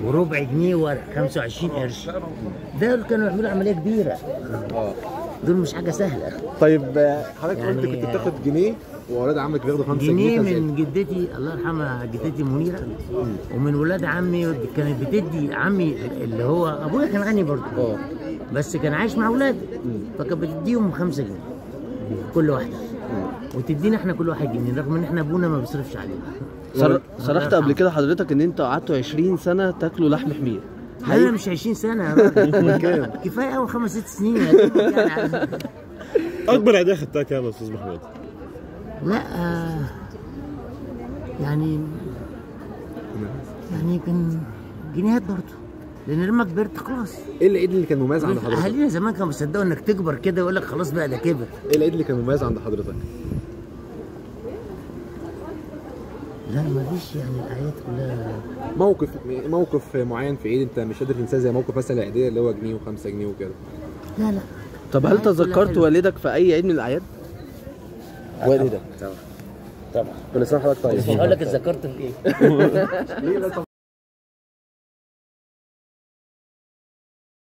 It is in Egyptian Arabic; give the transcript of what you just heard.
وربع جنيه و25 قرش دول كانوا يعملوا عمليه كبيره اه دول مش حاجه سهله طيب آه، حضرتك قلت يعني- كنت بتاخد جنيه واولاد عمك بياخدوا 5 جنيه جنيه كان من جدتي الله يرحمها جدتي منيره ومن ولاد عمي كانت بتدي عمي اللي هو ابويا كان غني برضه اه بس كان عايش مع اولاده فكانت بتديهم خمسة جنيه كل واحده وتدينا احنا كل واحد جنيه رغم ان احنا ابونا ما بيصرفش علينا صر... صرحت قبل كده حضرتك ان انت قعدتوا 20 سنه تاكلوا لحم حمير انا مش 20 سنه يا راجل كفايه قوي خمس ست سنين يا دوبك يعني اكبر عيديه خدتها كام يا استاذ محمود؟ لا آه، يعني يعني كان جنيهات برضه لان لما كبرت خلاص ايه العيد اللي كان مميز عند حضرتك؟ اهالينا زمان كانوا بيصدقوا انك تكبر كده ويقول لك خلاص بقى ده كبر ايه العيد اللي كان مميز عند حضرتك؟ لا ما فيش يعني الاعياد كلها موقف موقف معين في عيد انت مش قادر تنساه زي موقف مثلا العيديه اللي هو جنيه و5 جنيه وكده لا لا طب هل الأعياد كلها تذكرت حلوة. والدك في اي عيد من الاعياد؟ والدك طبعا كل سنه وحضرتك طيب هقول لك اتذكرت في ايه